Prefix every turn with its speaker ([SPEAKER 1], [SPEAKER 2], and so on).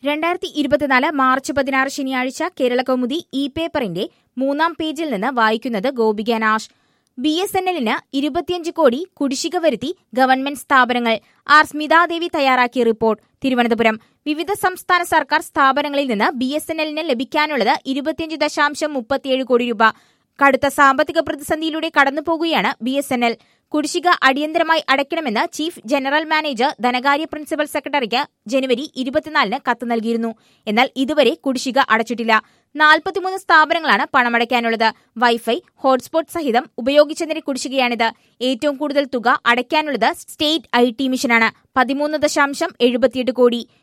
[SPEAKER 1] രണ്ടായിരത്തി ഇരുപത്തിനാല് മാർച്ച് പതിനാറ് ശനിയാഴ്ച കേരള കൗമുദി ഇ പേപ്പറിന്റെ മൂന്നാം പേജിൽ നിന്ന് വായിക്കുന്നത് ഗോപിക നാഷ് ബി എസ് എൻ എല്ലിന് ഇരുപത്തിയഞ്ച് കോടി കുടിശ്ശിക വരുത്തി ഗവൺമെന്റ് സ്ഥാപനങ്ങൾ ആർ സ്മിതാദേവി തയ്യാറാക്കിയ റിപ്പോർട്ട് തിരുവനന്തപുരം വിവിധ സംസ്ഥാന സർക്കാർ സ്ഥാപനങ്ങളിൽ നിന്ന് ബി എസ് എൻ എല്ലിന് ലഭിക്കാനുള്ളത് ഇരുപത്തിയഞ്ച് ദശാംശം മുപ്പത്തിയേഴ് കോടി രൂപ കടുത്ത സാമ്പത്തിക പ്രതിസന്ധിയിലൂടെ കടന്നുപോകുകയാണ് ബി എസ് എൻ എൽ കുടിശ്ശിക അടിയന്തരമായി അടയ്ക്കണമെന്ന് ചീഫ് ജനറൽ മാനേജർ ധനകാര്യ പ്രിൻസിപ്പൽ സെക്രട്ടറിക്ക് ജനുവരി ഇരുപത്തിനാലിന് കത്ത് നൽകിയിരുന്നു എന്നാൽ ഇതുവരെ കുടിശ്ശിക അടച്ചിട്ടില്ല നാൽപ്പത്തിമൂന്ന് സ്ഥാപനങ്ങളാണ് പണമടയ്ക്കാനുള്ളത് വൈഫൈ ഹോട്ട്സ്പോട്ട് സഹിതം ഉപയോഗിച്ചതിന്റെ കുടിശ്ശികയാണിത് ഏറ്റവും കൂടുതൽ തുക അടയ്ക്കാനുള്ളത് സ്റ്റേറ്റ് ഐ ടി മിഷനാണ് പതിമൂന്ന് ദശാംശം എഴുപത്തിയെട്ട് കോടി